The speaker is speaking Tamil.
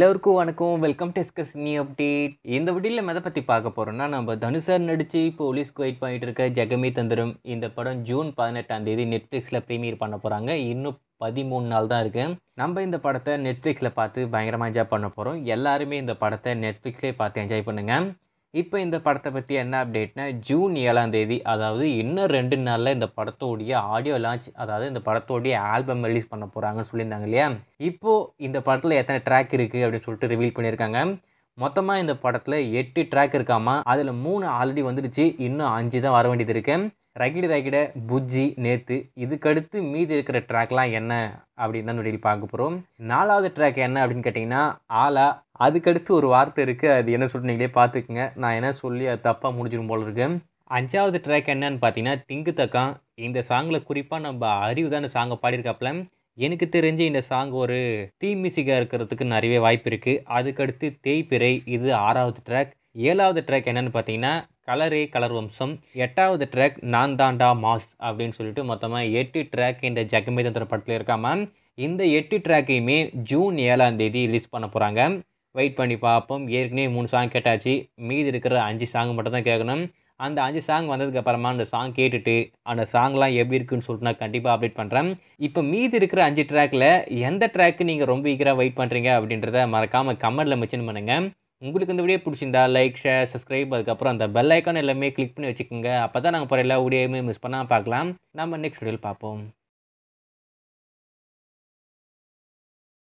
எல்லோருக்கும் வணக்கம் வெல்கம் டு டிஸ்கஸ் நீ அப்டேட் இந்த வீடியோவில் நம்ம எதை பற்றி பார்க்க போகிறோம்னா நம்ம தனுஷர் நடித்து போலீஸ்க்கு வெயிட் பண்ணிட்டு இருக்க ஜெகமே தந்திரம் இந்த படம் ஜூன் பதினெட்டாம் தேதி நெட்ஃப்ளிக்ஸில் ப்ரீமியர் பண்ண போகிறாங்க இன்னும் பதிமூணு நாள் தான் இருக்குது நம்ம இந்த படத்தை நெட்ஃப்ளிக்ஸில் பார்த்து பயங்கரமாக என்ஜாய் பண்ண போகிறோம் எல்லாருமே இந்த படத்தை நெட்ஃப்ளிக்ஸ்லேயே பார்த்து என்ஜாய் பண்ணுங்கள் இப்போ இந்த படத்தை பற்றி என்ன அப்டேட்னா ஜூன் ஏழாம் தேதி அதாவது இன்னும் ரெண்டு நாளில் இந்த படத்தோடைய ஆடியோ லான்ச் அதாவது இந்த படத்தோடைய ஆல்பம் ரிலீஸ் பண்ண போகிறாங்கன்னு சொல்லியிருந்தாங்க இல்லையா இப்போது இந்த படத்தில் எத்தனை ட்ராக் இருக்குது அப்படின்னு சொல்லிட்டு ரிவீல் பண்ணியிருக்காங்க மொத்தமாக இந்த படத்தில் எட்டு ட்ராக் இருக்காமா அதில் மூணு ஆல்ரெடி வந்துடுச்சு இன்னும் அஞ்சு தான் வர வேண்டியது இருக்கு ரகிட ரகிட புஜ்ஜி நேத்து இதுக்கடுத்து மீதி இருக்கிற ட்ராக்லாம் என்ன அப்படின்னு தான் நொடியில் பார்க்க போகிறோம் நாலாவது ட்ராக் என்ன அப்படின்னு கேட்டிங்கன்னா ஆலா அதுக்கடுத்து ஒரு வார்த்தை இருக்குது அது என்ன சொல்லிட்டு நீங்களே பார்த்துக்குங்க நான் என்ன சொல்லி அது தப்பாக முடிஞ்சிடும் போல இருக்கு அஞ்சாவது ட்ராக் என்னன்னு பார்த்தீங்கன்னா திங்கு தக்கான் இந்த சாங்கில் குறிப்பாக நம்ம அறிவு தான் இந்த சாங்கை பாடியிருக்காப்புல எனக்கு தெரிஞ்சு இந்த சாங் ஒரு தீ மியூசிக்காக இருக்கிறதுக்கு நிறையவே வாய்ப்பு இருக்குது அதுக்கடுத்து தேய்பிறை இது ஆறாவது ட்ராக் ஏழாவது ட்ராக் என்னன்னு பார்த்தீங்கன்னா கலரே கலர் வம்சம் எட்டாவது ட்ராக் நான் தாண்டா மாஸ் அப்படின்னு சொல்லிட்டு மொத்தமாக எட்டு ட்ராக் இந்த ஜெகமேதந்திர படத்தில் இருக்காம இந்த எட்டு ட்ராக்கையுமே ஜூன் ஏழாம் தேதி ரிலீஸ் பண்ண போகிறாங்க வெயிட் பண்ணி பார்ப்போம் ஏற்கனவே மூணு சாங் கேட்டாச்சு மீதி இருக்கிற அஞ்சு சாங் மட்டும் தான் கேட்கணும் அந்த அஞ்சு சாங் வந்ததுக்கு அப்புறமா அந்த சாங் கேட்டுட்டு அந்த சாங்லாம் எப்படி இருக்குன்னு சொல்லிட்டு நான் கண்டிப்பாக அப்டேட் பண்ணுறேன் இப்போ மீதி இருக்கிற அஞ்சு ட்ராக்கில் எந்த ட்ராக்கு நீங்கள் ரொம்ப ஈகராக வெயிட் பண்ணுறீங்க அப்படின்றத மறக்காமல் கமெண்ட்டில் மென்ஷன் பண்ணுங்கள் உங்களுக்கு இந்த வீடியோ பிடிச்சிருந்தா லைக் ஷேர் சப்ஸ்கிரைப் அதுக்கப்புறம் அந்த பெல் ஐக்கான் எல்லாமே கிளிக் பண்ணி வச்சுக்கோங்க அப்போ தான் நாங்கள் போகிற எல்லா வீடியோயுமே மிஸ் பண்ணாமல் பார்க்கலாம் நம்ம நெக்ஸ்ட் வீடியோவில் பார்ப்போம்